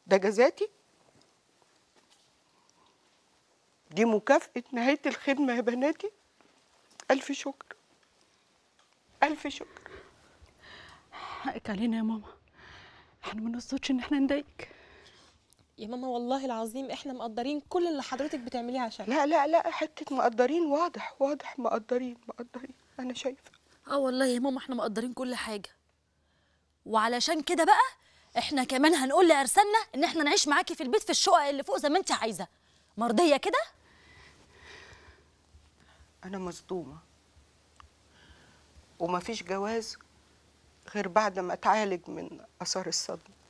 ده جزاتي دي مكافأة نهاية الخدمة يا بناتي ألف شكر ألف شكر حقك علينا يا ماما احنا ما نقصدش ان احنا نضايقك يا ماما والله العظيم احنا مقدرين كل اللي حضرتك بتعمليه عشان لا لا لا حتة مقدرين واضح واضح مقدرين مقدرين أنا شايفة اه والله يا ماما احنا مقدرين كل حاجه وعلشان كده بقى احنا كمان هنقول لارسلنا ان احنا نعيش معاكي في البيت في الشقق اللي فوق زي ما انت عايزه مرضيه كده أنا مصدومة ومفيش جواز غير بعد ما أتعالج من آثار الصدمة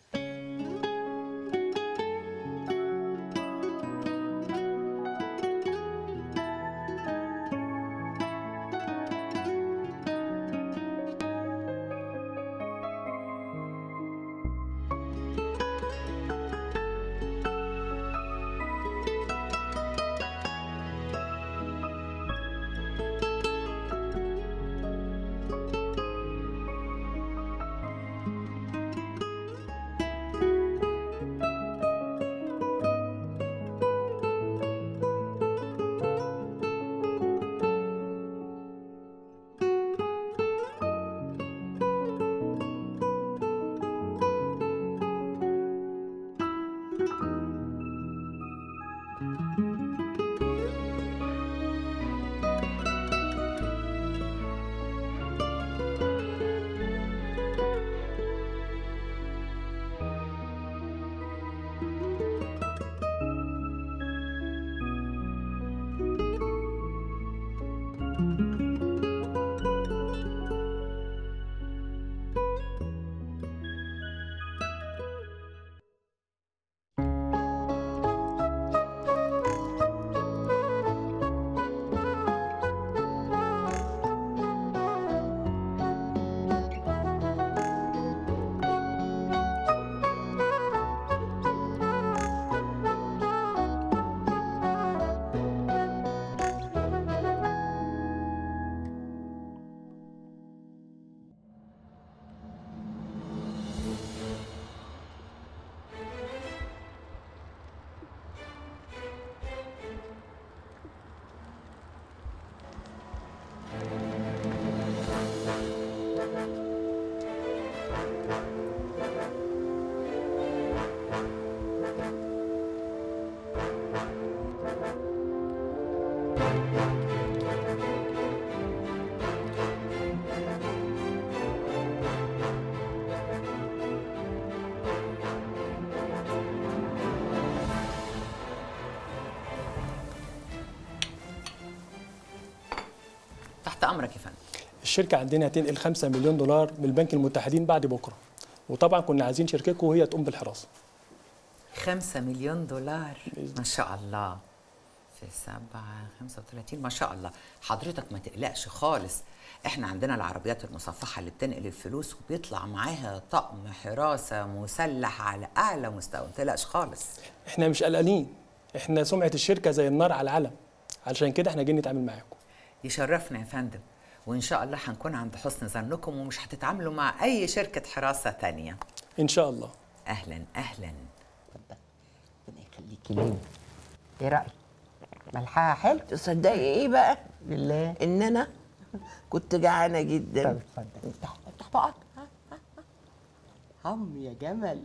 تحت امرك يا فندم الشركة عندنا هتنقل 5 مليون دولار من البنك المتحدين بعد بكرة وطبعا كنا عايزين شركتكم وهي تقوم بالحراسة خمسة مليون دولار ما شاء الله في سبعة خمسة وثلاثين ما شاء الله حضرتك ما تقلقش خالص احنا عندنا العربيات المصفحة اللي بتنقل الفلوس وبيطلع معاها طقم حراسة مسلح على أعلى مستوى ما تقلقش خالص احنا مش قلقانين احنا سمعة الشركة زي النار على العلم علشان كده احنا جايين نتعامل معاكم يشرفنا يا فندم وإن شاء الله هنكون عند حسن ظنكم ومش هتتعاملوا مع أي شركة حراسة تانية إن شاء الله أهلا أهلا خليكي ليه ايه رايك ملحها حلو تصدقي ايه بقى بالله ان انا كنت جعانه جدا طب اتفضل افتح افتح بقى هم يا جمل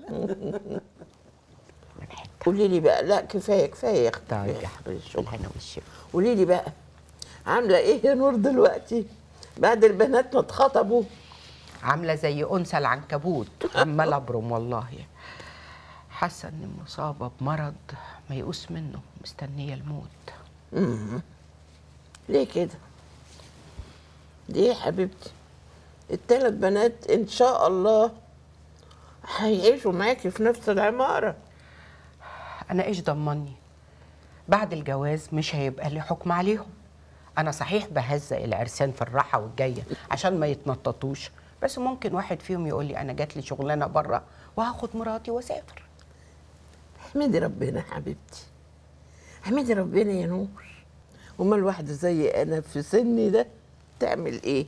قولي لي بقى لا كفايه كفايه يا اختي طيب يا حبيبتي شكرا قولي لي بقى عامله ايه يا نور دلوقتي بعد البنات ما اتخطبوا عامله زي انثى العنكبوت عمال ابرم والله حاسه اني مصابه بمرض ميؤوس منه مستنيه الموت مم. ليه كده ليه يا حبيبتي الثلاث بنات ان شاء الله هيعيشوا معاكي في نفس العماره انا ايش ضمني بعد الجواز مش هيبقى لي حكم عليهم انا صحيح بهزق العرسان في الراحه والجايه عشان ما يتنططوش بس ممكن واحد فيهم يقول لي انا جات لي شغلانه بره وهاخد مراتي واسافر احمدي ربنا يا حبيبتي احمدي ربنا يا نور امال واحده زي انا في سني ده تعمل ايه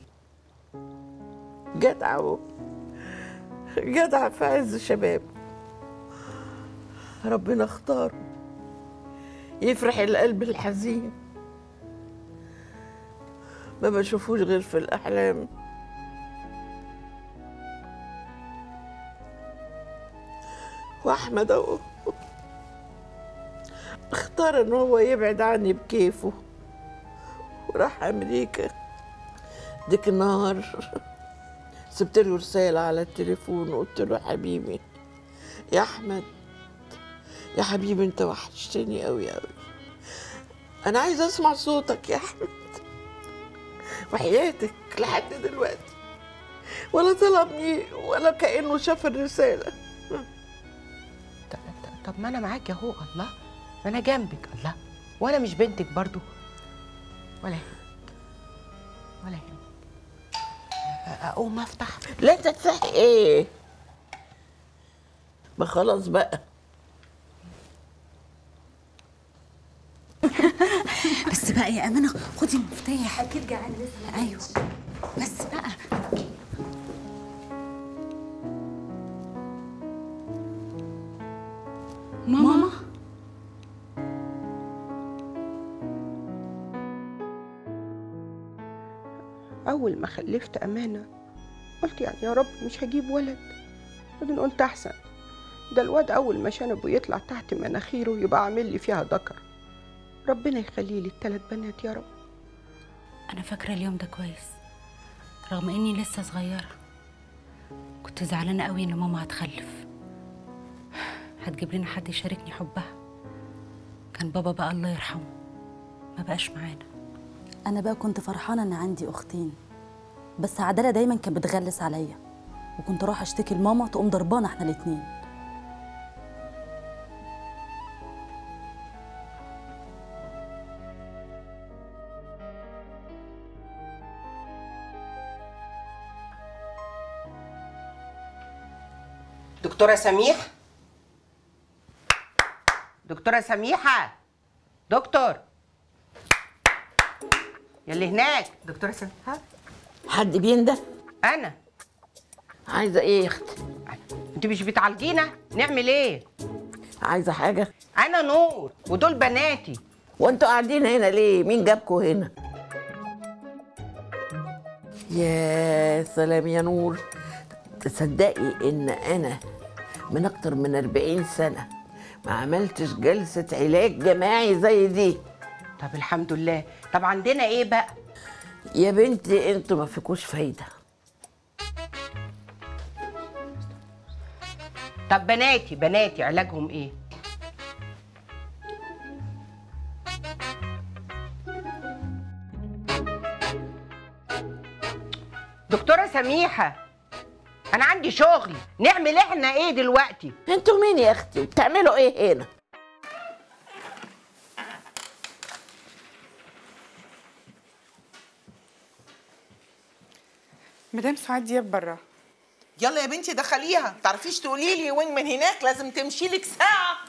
جدعه اهو جدعه في عز الشباب ربنا اختاره يفرح القلب الحزين ما بشوفوش غير في الأحلام وأحمد أهو اختار إن هو يبعد عني بكيفه وراح أمريكا ديك النهار سبت له رسالة على التليفون وقلت له حبيبي يا أحمد يا حبيبي أنت وحشتني أوي أوي أنا عايزة أسمع صوتك يا أحمد وحياتك لحد دلوقتي ولا طلبني ولا كأنه شاف الرسالة ط- ط- طب ما انا معاك اهو الله ما انا جنبك الله وانا مش بنتك برضو ولا يهمك ولا يهمك أ- اقوم افتح لا تفتح ايه ما خلاص بقى بس بقى يا امانه خدي المفتاح اكيد جعان لسه ايوه بس بقى ماما أول ما خلفت أمانة قلت يعني يا رب مش هجيب ولد بعدين قلت أحسن ده الواد أول ما شنبه يطلع تحت مناخيره يبقى عامل لي فيها ذكر ربنا يخلي لي التلات بنات يا رب أنا فاكرة اليوم ده كويس رغم إني لسه صغيرة كنت زعلانة قوي إن ماما هتخلف هتجيب لنا حد يشاركني حبها كان بابا بقى الله يرحمه ما بقاش معانا انا بقى كنت فرحانه ان عندي اختين بس عداله دايما كانت بتغلس عليا وكنت اروح اشتكي لماما تقوم ضربانا احنا الاتنين دكتورة سميح دكتورة سميحة دكتور يلي هناك دكتورة سميحة حد بينده أنا عايزة ايه يا اختي أنت مش بتعالجينا نعمل إيه؟ عايزة حاجة أنا نور ودول بناتي وانتوا قاعدين هنا ليه مين جابكوا هنا يا سلام يا نور تصدقي ان انا من اكتر من 40 سنة ما عملتش جلسة علاج جماعي زي دي طب الحمد لله طب عندنا إيه بقى؟ يا بنتي انتوا ما فيكوش فايدة طب بناتي بناتي علاجهم إيه؟ دكتورة سميحة أنا عندي شغل نعمل إحنا إيه دلوقتي؟ انتوا مين يا اختي بتعملوا ايه هنا مدام سعاد دياب بره يلا يا بنتي دخليها تعرفيش تقولي لي وين من هناك لازم تمشي لك ساعه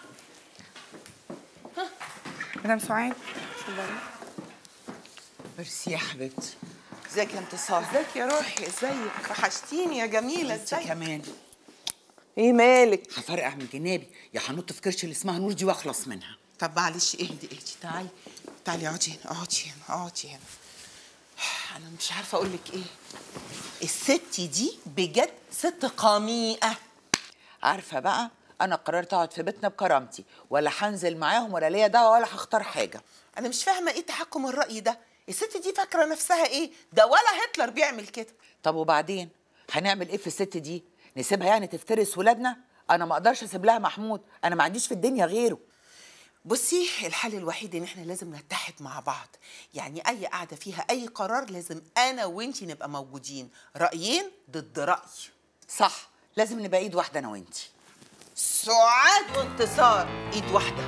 مدام سعاد اتفضلي ميرسي يا حبيبتي ازيك يا انتصار ازيك يا روحي ازيك وحشتيني يا جميله ازيك كمان ايه مالك هفرقع من جنابي يا هنط في كرش اللي اسمها نور دي واخلص منها طب معلش اهدي اهدي تعالي تعالي اقعدي هنا اقعدي هنا اقعدي هنا انا مش عارفه اقول لك ايه الست دي بجد ست قميئه عارفه بقى انا قررت اقعد في بيتنا بكرامتي ولا هنزل معاهم ولا ليا دعوه ولا هختار حاجه انا مش فاهمه ايه تحكم الراي ده الست دي فاكره نفسها ايه ده ولا هتلر بيعمل كده طب وبعدين هنعمل ايه في الست دي نسيبها يعني تفترس ولادنا انا ما اقدرش اسيب لها محمود انا ما عنديش في الدنيا غيره بصي الحل الوحيد ان احنا لازم نتحد مع بعض يعني اي قعده فيها اي قرار لازم انا وانتي نبقى موجودين رايين ضد راي صح لازم نبقى ايد واحده انا وانتي سعاد وانتصار ايد واحده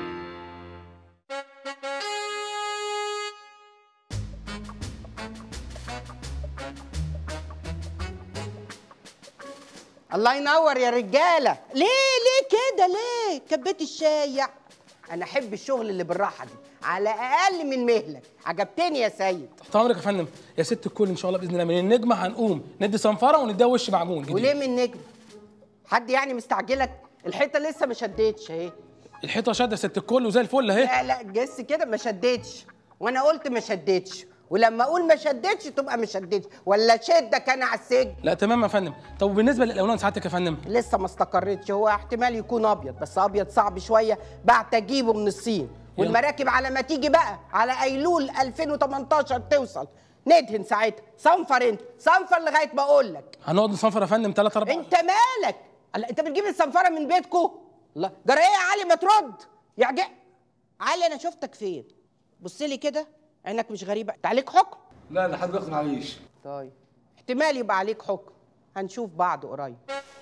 الله ينور يا رجاله ليه ليه كده ليه كبيت الشاي انا احب الشغل اللي بالراحه دي على اقل من مهلك عجبتني يا سيد تحت امرك يا فندم يا ست الكل ان شاء الله باذن الله من النجمه هنقوم ندي صنفره ونديها وش معجون جديد وليه من نجم حد يعني مستعجلك الحيطه لسه ما شدتش اهي الحيطه شاده ست الكل وزي الفل اهي لا لا جس كده ما شدتش وانا قلت ما شدتش ولما اقول ما شدتش تبقى ما شدتش ولا شدك انا على السجن لا تمام يا فندم طب وبالنسبه للالوان سعادتك يا فندم لسه ما استقرتش هو احتمال يكون ابيض بس ابيض صعب شويه بعت اجيبه من الصين والمراكب على ما تيجي بقى على ايلول 2018 توصل ندهن ساعتها صنفر انت صنفر لغايه ما اقول لك هنقعد نصنفر يا فندم ثلاثة أربعة انت مالك الله انت بتجيب الصنفره من بيتكو الله جرى ايه يا علي ما ترد يا جا علي انا شفتك فين بص لي كده عينك مش غريبه انت عليك حكم لا ده حد بياخد معليش طيب احتمال يبقى عليك حكم هنشوف بعض قريب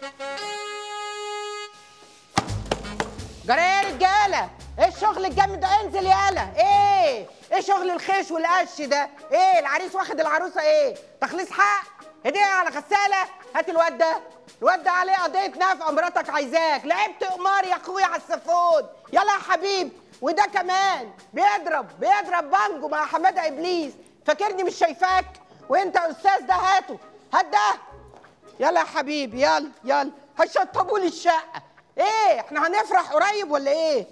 جرى ايه يا رجاله ايه الشغل الجامد ده انزل يالا ايه ايه شغل الخيش والقش ده ايه العريس واخد العروسه ايه تخليص حق هديه على غساله هات الواد ده الواد ده عليه قضيه نفقه مراتك عايزاك لعبت قمار يا اخويا على السفود يلا يا حبيبي وده كمان بيضرب بيضرب بانجو مع حماده ابليس فاكرني مش شايفاك وانت يا استاذ ده هاته هات ده يلا يا حبيبي يلا يلا هيشطبوا لي الشقه ايه احنا هنفرح قريب ولا ايه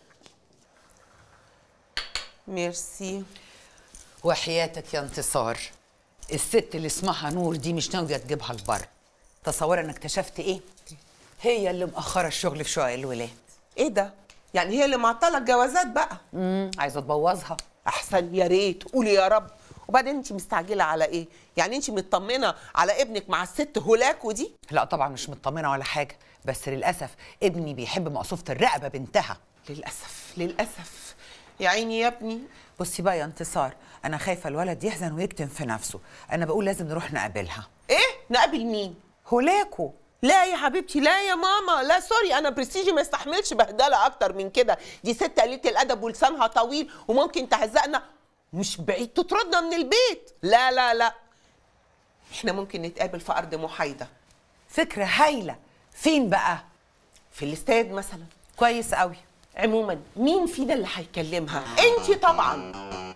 ميرسي وحياتك يا انتصار الست اللي اسمها نور دي مش ناويه تجيبها البر تصور انا اكتشفت ايه هي اللي مأخره الشغل في شقق الولاد ايه ده يعني هي اللي معطله الجوازات بقى امم عايزه تبوظها احسن يا ريت قولي يا رب وبعدين انت مستعجله على ايه يعني انت مطمنه على ابنك مع الست هولاكو دي لا طبعا مش مطمنه ولا حاجه بس للاسف ابني بيحب مقصوفه الرقبه بنتها للاسف للاسف يا عيني يا ابني بصي بقى يا انتصار انا خايفه الولد يحزن ويكتم في نفسه انا بقول لازم نروح نقابلها ايه نقابل مين هولاكو لا يا حبيبتي لا يا ماما لا سوري انا برستيجي ما يستحملش بهدله اكتر من كده دي ست قليله الادب ولسانها طويل وممكن تهزقنا مش بعيد تطردنا من البيت لا لا لا احنا ممكن نتقابل في ارض محايده فكره هايله فين بقى في الاستاد مثلا كويس قوي عموما مين فينا اللي هيكلمها انت طبعا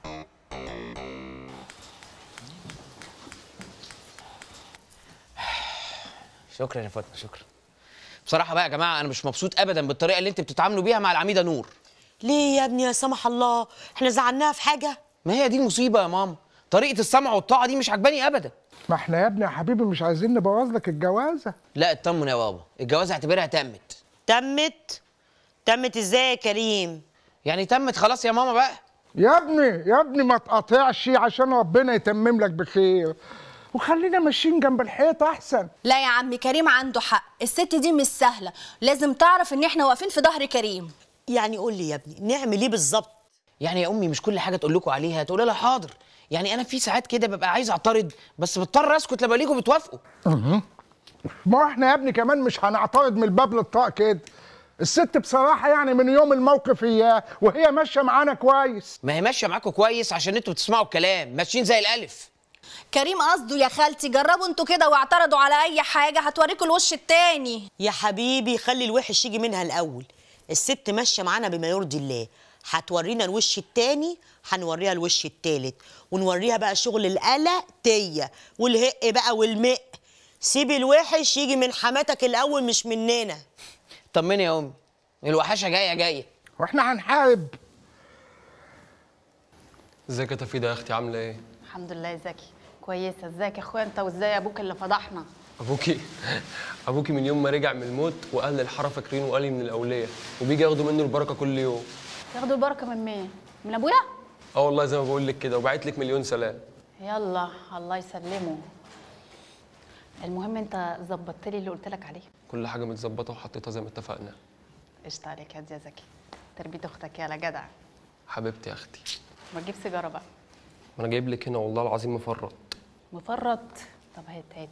شكرا يا فاطمه شكرا بصراحه بقى يا جماعه انا مش مبسوط ابدا بالطريقه اللي انت بتتعاملوا بيها مع العميده نور ليه يا ابني يا سمح الله احنا زعلناها في حاجه ما هي دي المصيبه يا ماما طريقه السمع والطاعه دي مش عجباني ابدا ما احنا يا ابني يا حبيبي مش عايزين نبوظ لك الجوازه لا اطمن يا بابا الجوازه اعتبرها تمت تمت تمت ازاي يا كريم يعني تمت خلاص يا ماما بقى يا ابني يا ابني ما تقاطعش عشان ربنا يتمم لك بخير وخلينا ماشيين جنب الحيط احسن لا يا عم كريم عنده حق الست دي مش سهله لازم تعرف ان احنا واقفين في ظهر كريم يعني قول لي يا ابني نعمل ايه بالظبط يعني يا امي مش كل حاجه تقول لكم عليها تقول لها حاضر يعني انا في ساعات كده ببقى عايز اعترض بس بضطر اسكت لما الاقيكم بتوافقوا أه. ما احنا يا ابني كمان مش هنعترض من الباب للطاق كده الست بصراحه يعني من يوم الموقف اياه وهي ماشيه معانا كويس ما هي ماشيه معاكم كويس عشان انتوا بتسمعوا الكلام ماشيين زي الالف كريم قصده يا خالتي جربوا انتوا كده واعترضوا على اي حاجه هتوريكوا الوش التاني يا حبيبي خلي الوحش يجي منها الاول الست ماشيه معانا بما يرضي الله هتورينا الوش التاني هنوريها الوش التالت ونوريها بقى شغل القلق تيه والهق بقى والمق سيب الوحش يجي من حماتك الاول مش مننا طمني يا امي الوحشه جايه جايه واحنا هنحارب ازيك يا تفيدة يا اختي عامله ايه الحمد لله يا زكي كويسه ازيك يا اخويا انت وازاي ابوك اللي فضحنا ابوكي ابوكي من يوم ما رجع من الموت واهل الحاره فاكرينه ولي من الاولياء وبيجي ياخدوا منه البركه كل يوم ياخدوا البركه من مين من ابويا اه والله زي ما بقول لك كده وبعت لك مليون سلام يلا الله يسلمه المهم انت ظبطت لي اللي قلت لك عليه كل حاجه متظبطه وحطيتها زي ما اتفقنا قشطة عليك يا زكي تربية اختك يا جدع حبيبتي يا اختي ما تجيب سيجاره بقى ما انا جايب لك هنا والله العظيم مفرط مفرط طب هات هات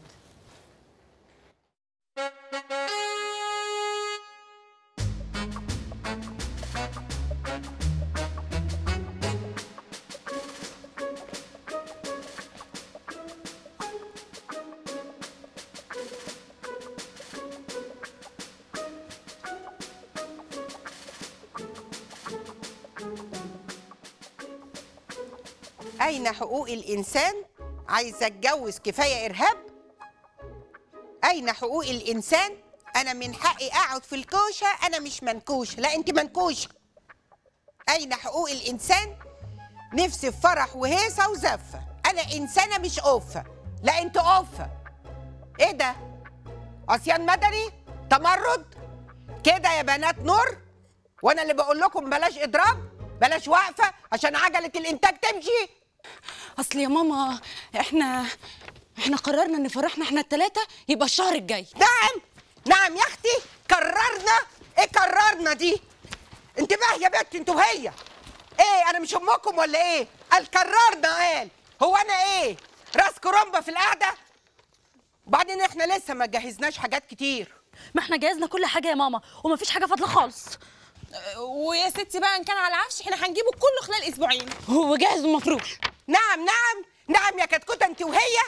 أين حقوق الإنسان؟ عايزة أتجوز كفاية إرهاب؟ أين حقوق الإنسان؟ انا من حقي اقعد في الكوشه انا مش منكوشه لا انت منكوشه اين حقوق الانسان نفسي في فرح وهيصه وزفه انا انسانه مش اوفه لا انت اوفه ايه ده عصيان مدني تمرد كده يا بنات نور وانا اللي بقول لكم بلاش اضراب بلاش وقفه عشان عجله الانتاج تمشي اصل يا ماما احنا احنا قررنا ان فرحنا احنا التلاتة يبقى الشهر الجاي نعم نعم يا اختي قررنا ايه قررنا دي انتباه يا بنت انتوا هي ايه انا مش امكم ولا ايه قال قررنا قال هو انا ايه راس كرومبا في القعده وبعدين احنا لسه ما جهزناش حاجات كتير ما احنا جهزنا كل حاجه يا ماما ومفيش حاجه فاضله خالص ويا ستي بقى ان كان على العفش احنا هنجيبه كله خلال اسبوعين هو جاهز ومفروش نعم نعم نعم يا كتكوته انت وهي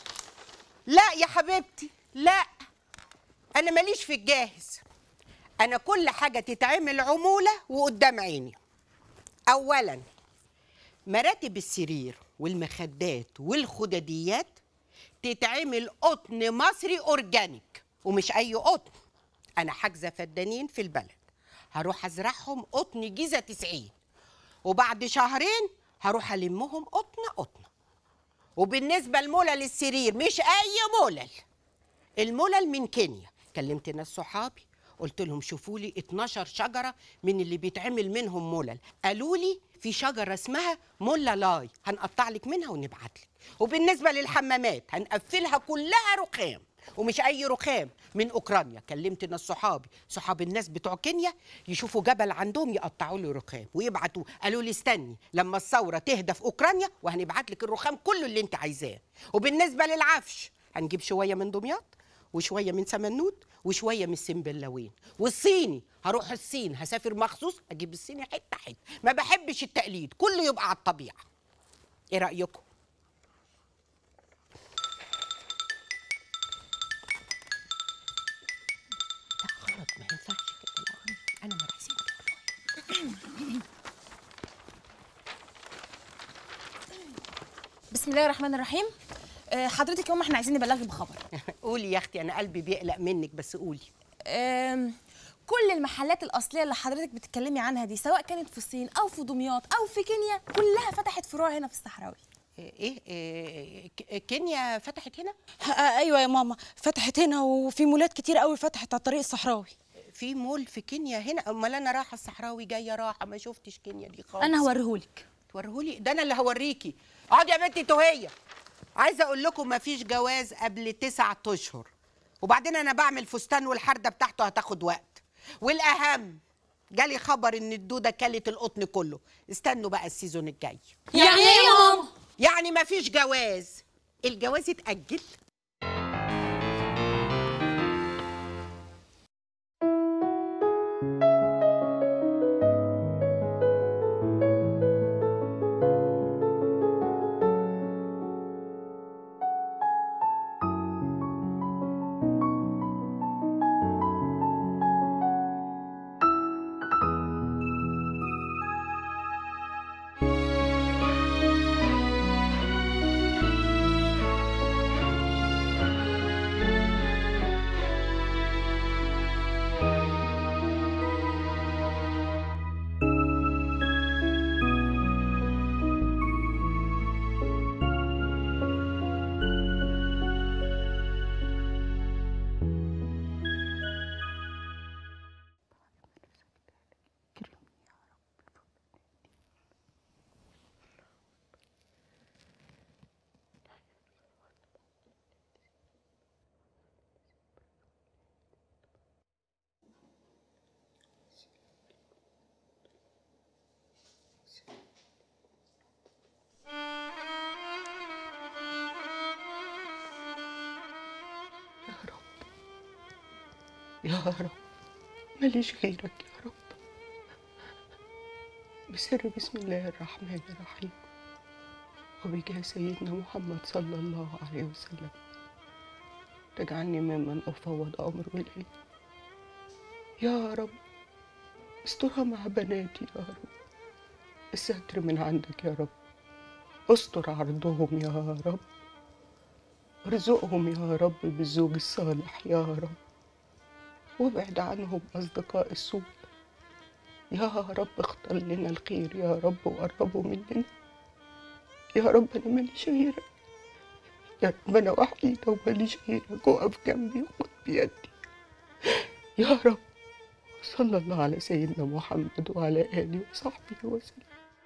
لا يا حبيبتي لا انا ماليش في الجاهز انا كل حاجه تتعمل عموله وقدام عيني اولا مراتب السرير والمخدات والخدديات تتعمل قطن مصري اورجانيك ومش اي قطن انا حاجزه فدانين في البلد هروح ازرعهم قطن جيزه 90 وبعد شهرين هروح المهم قطنه قطنه وبالنسبه لملل السرير مش اي ملل الملل من كينيا كلمت ناس صحابي قلت لهم شوفوا لي 12 شجره من اللي بيتعمل منهم ملل قالوا لي في شجره اسمها مولا لاي هنقطع لك منها ونبعت لك وبالنسبه للحمامات هنقفلها كلها رخام ومش اي رخام من اوكرانيا كلمت ناس صحابي صحاب الناس بتوع كينيا يشوفوا جبل عندهم يقطعوا لي رخام ويبعتوا قالوا لي استني لما الثوره تهدى في اوكرانيا وهنبعت لك الرخام كله اللي انت عايزاه وبالنسبه للعفش هنجيب شويه من دمياط وشويه من سمنود وشويه من السنبلاوين والصيني هروح الصين هسافر مخصوص اجيب الصيني حته حته ما بحبش التقليد كله يبقى على الطبيعه ايه رايكم لا غلط ما ينفعش كده لا انا مركزين بسم الله الرحمن الرحيم آه، حضرتك يوم احنا عايزين نبلغك بخبر قولي يا اختي انا قلبي بيقلق منك بس قولي آم، كل المحلات الاصليه اللي حضرتك بتتكلمي عنها دي سواء كانت في الصين او في دمياط او في كينيا كلها فتحت فروع هنا في الصحراوي ايه إيه ك- كينيا فتحت هنا ايوه يا ماما فتحت هنا وفي مولات كتير قوي فتحت على الطريق الصحراوي في مول في كينيا هنا امال انا رايحه الصحراوي جايه راحه ما شفتش كينيا دي خالص انا هوريهولك توريهولي ده انا اللي هوريكي اقعدي يا بنتي توهيه عايزه اقول لكم ما فيش جواز قبل تسعة اشهر وبعدين انا بعمل فستان والحرده بتاعته هتاخد وقت والاهم جالي خبر ان الدوده كلت القطن كله استنوا بقى السيزون الجاي يعني ايه يا ماما يعني ما فيش جواز الجواز اتأجل يا رب ماليش غيرك يا رب بسر بسم الله الرحمن الرحيم وبجاه سيدنا محمد صلى الله عليه وسلم تجعلني ممن أفوض أمر إليه يا رب استرها مع بناتي يا رب الستر من عندك يا رب استر عرضهم يا رب ارزقهم يا رب بالزوج الصالح يا رب وابعد عنهم أصدقاء السوء يا رب اختار لنا الخير يا رب وقربوا مننا يا رب أنا ماليش غيرك يا رب أنا وحيدة وماليش غيرك وقف جنبي وخد بيدي يا رب صلى الله على سيدنا محمد وعلى آله وصحبه وسلم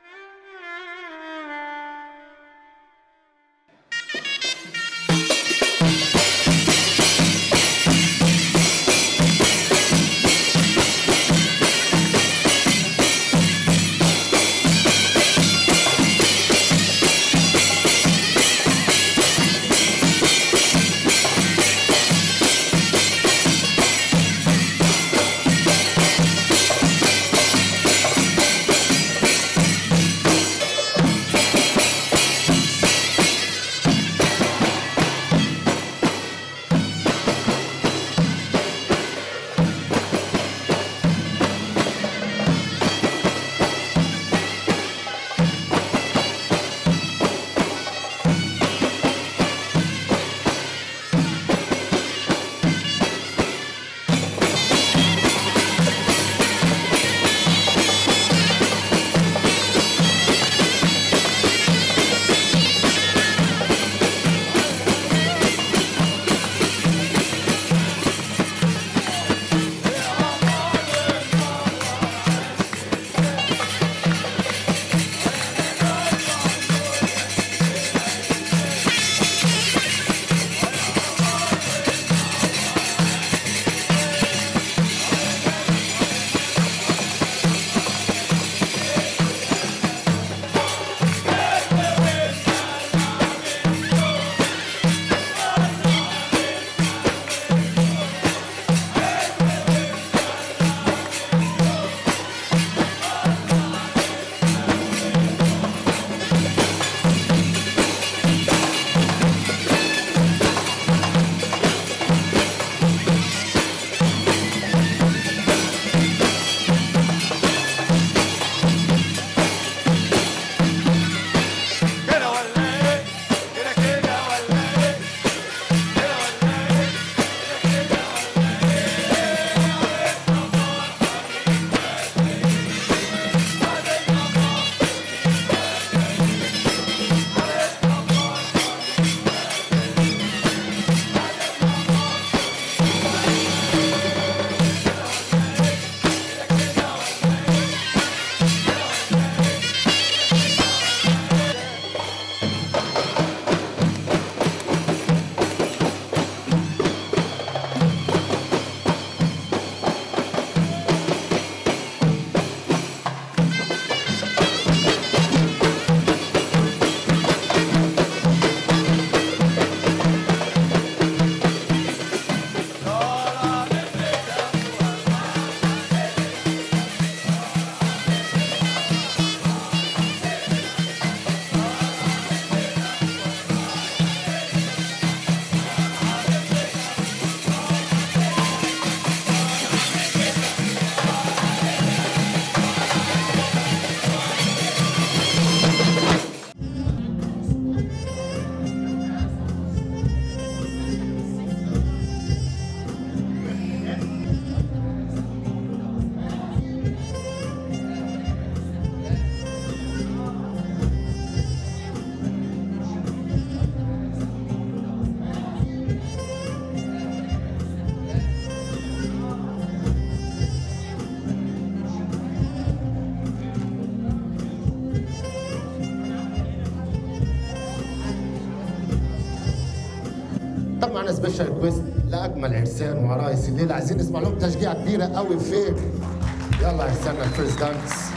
طب معنا سبيشال ريكويست لاجمل عرسان وعرايس الليله عايزين نسمع لهم تشجيعه كبيره قوي فين يلا عرساننا الفيرست دانس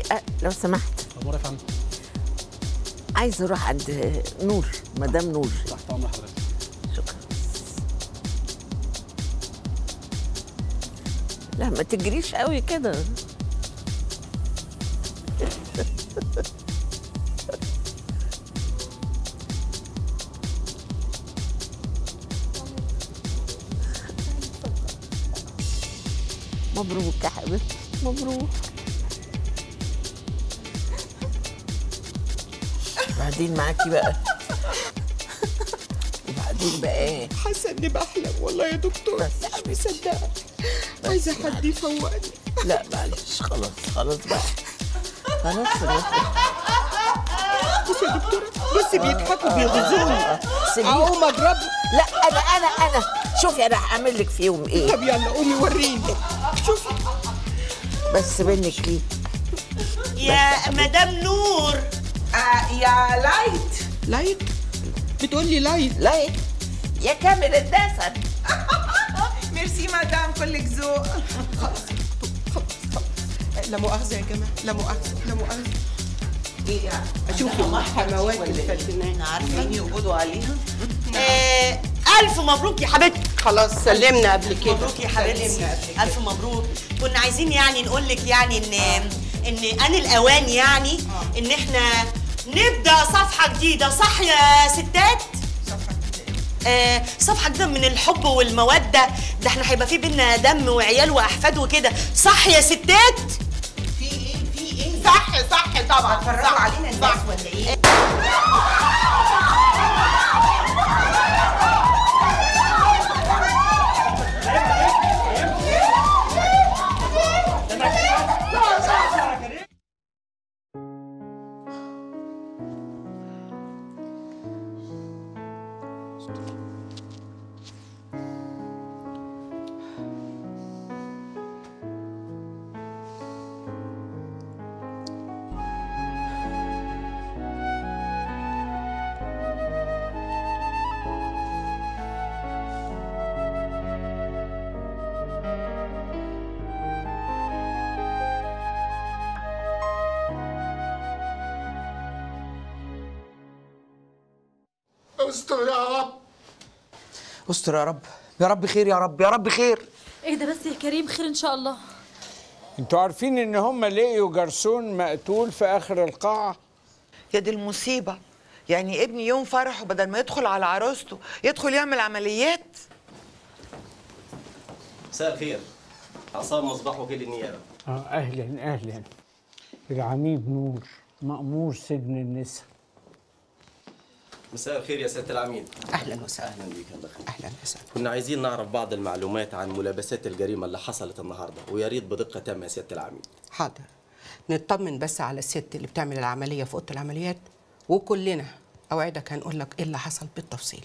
دقيقه لو سمحت امور يا فندم عايزه اروح عند نور مدام نور تحت امر حضرتك شكرا لا ما تجريش قوي كده مبروك يا حبيبتي مبروك بعدين معاكي بقى وبعدين بقى ايه حاسه اني بحلم والله يا دكتور لا مصدقه عايزه حد يفوقني لا معلش خلاص خلاص بقى خلاص خلاص بصي يا دكتور بصي بيضحكوا بيغزوني سيبيه. اقوم اضربه لا انا انا انا شوفي انا هعمل لك فيهم ايه طب يلا قومي وريني شوفي بس منك ليه يا مدام نور آه يا لايت لايت بتقول لي لايت لايت يا كامل الدسم ميرسي مدام كلك ذوق لا مؤاخذه يا جماعه لا مؤاخذه لا مؤاخذه ايه يعني اشوفي الحموات الفنانه عارفين يقبضوا عليها آه الف مبروك يا حبيبتي خلاص سلمنا قبل كده مبروك يا حبيبتي سلمنا قبل كده. الف مبروك كنا عايزين يعني نقول لك يعني ان ان ان الاوان يعني ان احنا نبدا صفحه جديده صح يا ستات آه صفحه جديده من الحب والموده ده احنا هيبقى في بينا دم وعيال واحفاد وكده صح يا ستات في ايه في ايه صح صح طبعا هتفرجوا علينا الناس ولا ايه استر يا رب استر يا رب يا رب خير يا رب يا رب خير ايه ده بس يا كريم خير ان شاء الله انتوا عارفين ان هم لقيوا جرسون مقتول في اخر القاعه يا دي المصيبة يعني ابني يوم فرحه بدل ما يدخل على عروسته يدخل يعمل عمليات مساء الخير عصام مصباح وكيل النيابه اه اهلا اهلا العميد نور مأمور سجن النساء مساء الخير يا سياده العميد اهلا وسهلا اهلا بيك يا دكتور اهلا وسهلا كنا عايزين نعرف بعض المعلومات عن ملابسات الجريمه اللي حصلت النهارده ويا ريت بدقه تامه يا سياده العميد حاضر نطمن بس على الست اللي بتعمل العمليه في اوضه العمليات وكلنا اوعدك هنقول لك ايه اللي حصل بالتفصيل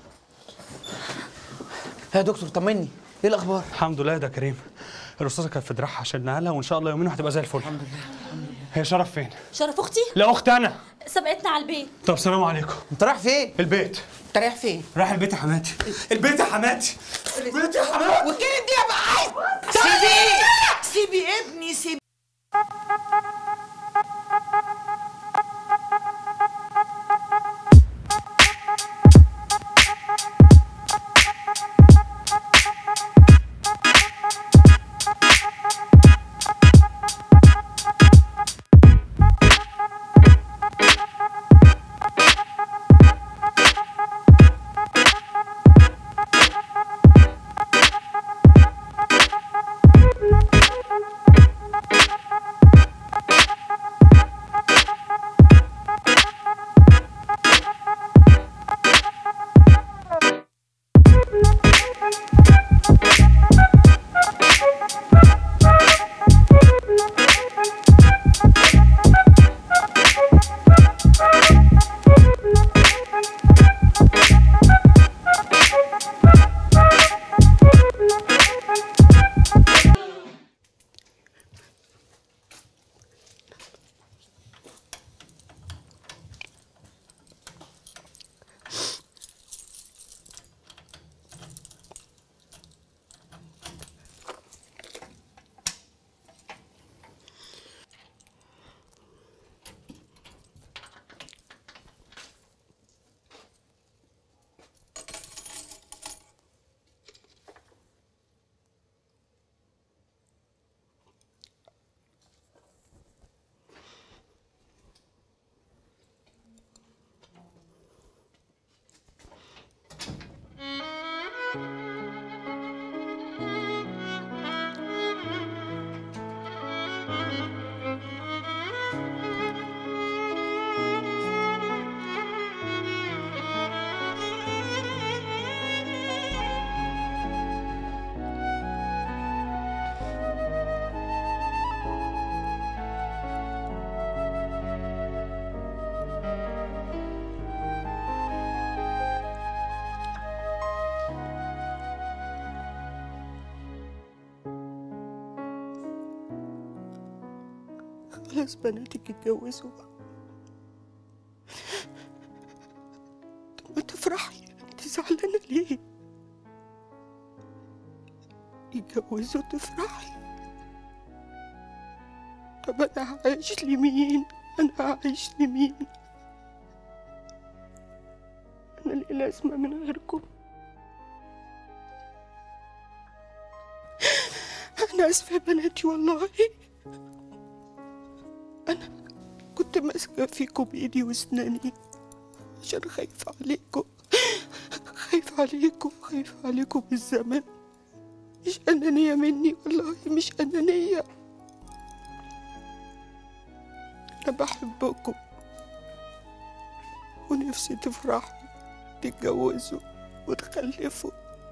يا دكتور طمني ايه الاخبار الحمد لله ده كريم الاستاذه كانت في دراعها شلناها لها وان شاء الله يومين هتبقى زي الفل الحمد لله هي شرف فين شرف اختي لا اخت انا سبقتنا على البيت طب سلام عليكم انت رايح فين البيت انت رايح فين رايح البيت يا حماتي البيت يا حماتي البيت يا حماتي وكيل دي يا عايز سيبيه سيبي ابني سيبي خلاص بناتك اتجوزوا طب ما تفرحي انت زعلانه ليه يتجوزوا تفرحي طب انا هعيش لمين انا هعيش لمين انا ليه لازمه من غيركم انا اسفه يا بناتي والله انا كنت ماسكه فيكم بايدي واسناني عشان خايفه عليكم خايفه عليكم خايفه عليكم بالزمن مش انانيه مني والله مش انانيه انا بحبكم ونفسي تفرحوا تتجوزوا وتخلفوا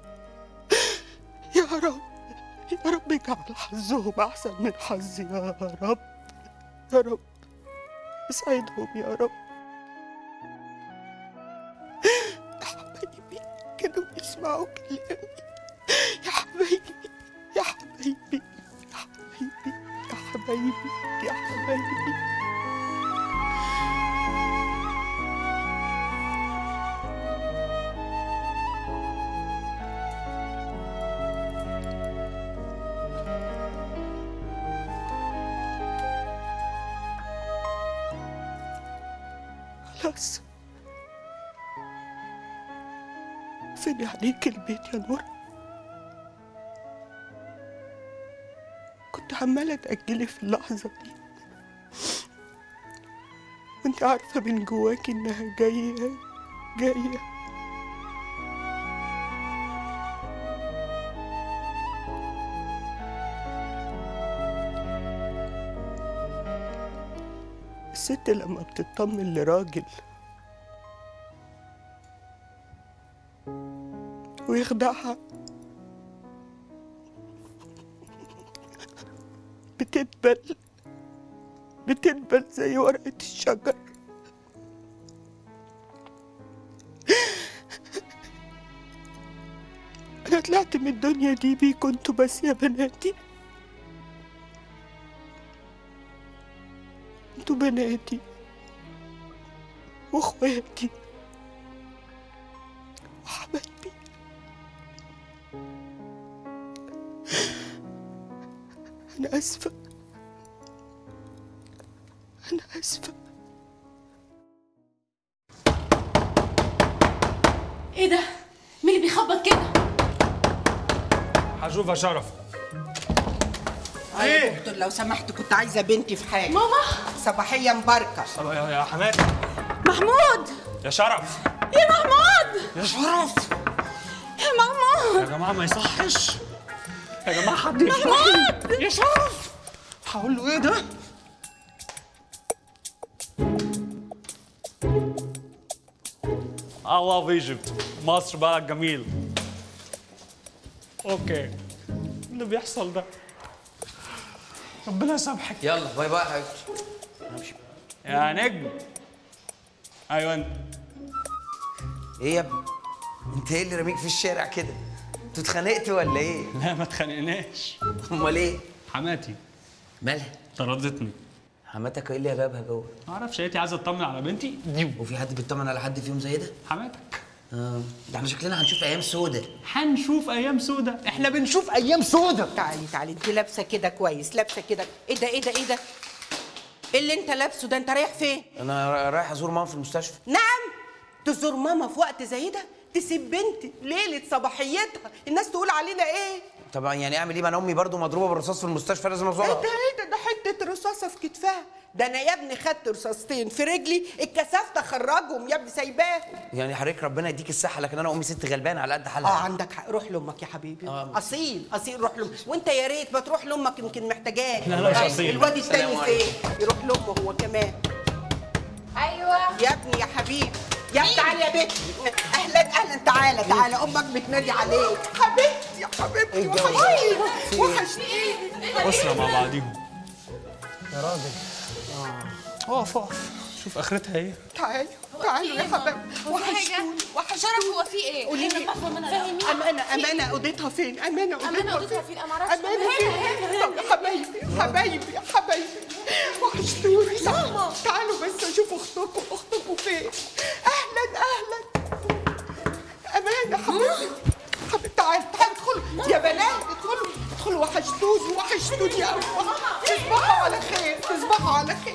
يا رب يا رب اجعل حظهم احسن من حظي يا رب يا رب اسعدهم يا رب يا حبايبي كانوا بيسمعوا كلامي يا حبايبي يا حبايبي يا حبايبي يا حبايبي يا حبايبي خلاص فين عليك البيت يا نور كنت عمالة تأجلي في اللحظة دي وانت عارفة من جواكي انها جاية جاية الست لما بتطمن لراجل ويخدعها بتدبل بتدبل زي ورقة الشجر أنا طلعت من الدنيا دي بيكوا انتوا بس يا بناتي انتوا بناتي واخواتي وحبايبي انا اسفه انا اسفه ايه ده؟ مين اللي بيخبط كده؟ هشوف يا شرف ايه يا دكتور لو سمحت كنت عايزه بنتي في حاجه ماما صباحيه مباركه طب يا يا حماتي محمود يا شرف يا محمود يا شرف يا محمود يا جماعه ما يصحش يا جماعه حد يلحقني. يا شرف هقول له ايه ده I love Egypt مصر بلد جميل اوكي اللي بيحصل ده ربنا يسامحك يلا باي باي يا حبيبتي همشي يا نجم ايوه انت ايه يا ابني انت ايه اللي رميك في الشارع كده انتوا اتخانقتوا ولا ايه لا ما اتخانقناش امال ايه حماتي مالها طردتني حماتك ايه اللي جابها جوه ما اعرفش قالت لي عايزه اطمن على بنتي دي وفي حد بيطمن على حد فيهم زي ده حماتك اه ده احنا شكلنا هنشوف ايام سودة هنشوف ايام سودة احنا بنشوف ايام سودة تعالي تعالي انت لابسه كده كويس لابسه كده ايه ده ايه ده ايه ده ايه اللي انت لابسه ده انت رايح فين انا را- رايح ازور ماما في المستشفى نعم تزور ماما في وقت زي ده تسيب بنتي ليله صباحيتها الناس تقول علينا ايه طبعا يعني اعمل ايه ما انا امي برضو مضروبه بالرصاص في المستشفى لازم ايه ازورها ده ايه ده ده حته رصاصه في كتفها ده انا يا ابني خدت رصاصتين في رجلي اتكسفت اخرجهم يا ابني سايباهم يعني حضرتك ربنا يديك الصحه لكن انا امي ست غلبانه على قد حالها اه عندك حق روح لامك يا حبيبي اصيل اصيل روح لامك وانت يا ريت ما تروح لامك يمكن محتاجاك لا، لا، مش طيب، أصيل. الواد السلام التاني عليكم. فين يروح لامه هو كمان ايوه يا ابني يا حبيبي يا ابني تعالى يا بنتي اهلا اهلا تعالى تعالى امك بتنادي عليك حبيبتي يا حبيبتي وحشتيني وحشتيني اسره مع بعضيهم يا راجل اقف اقف شوف اخرتها ايه تعالوا تعالوا يا حبايبي وحشتوني وحشتوني هو في ايه؟ قولي لي امانه امانه اوضتها فين امانه أمانة اوضتها أوضتها فين فين؟ أنا معرفش. امانه هنا، فين هنا، طب يا حبايبي حبايبي يا حبايبي وحشتوني ماما تعالوا بس اشوف اختكم اختكم فين اهلا اهلا امانه حبيبتي حبيبتي تعالوا تعالوا ادخلوا يا بنات ادخلوا ادخلوا وحشتوني وحشتوني قوي تصبحوا على خير تصبحوا على خير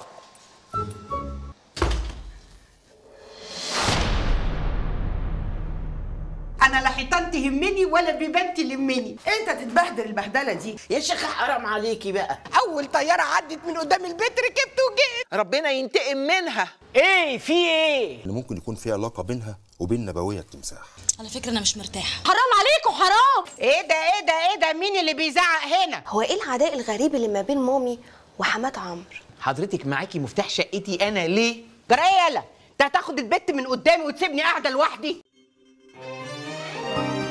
انا لا حيطان تهمني ولا بيبان تلمني انت تتبهدل البهدله دي يا شيخه حرام عليكي بقى اول طياره عدت من قدام البيت ركبت وجيت ربنا ينتقم منها ايه في ايه اللي ممكن يكون في علاقه بينها وبين نبويه التمساح على فكره انا مش مرتاحه حرام عليكم حرام ايه ده ايه ده ايه ده مين اللي بيزعق هنا هو ايه العداء الغريب اللي ما بين مامي وحمات عمرو حضرتك معاكي مفتاح شقتي انا ليه جرى ايه يالا انت هتاخد البت من قدامي وتسيبني قاعده لوحدي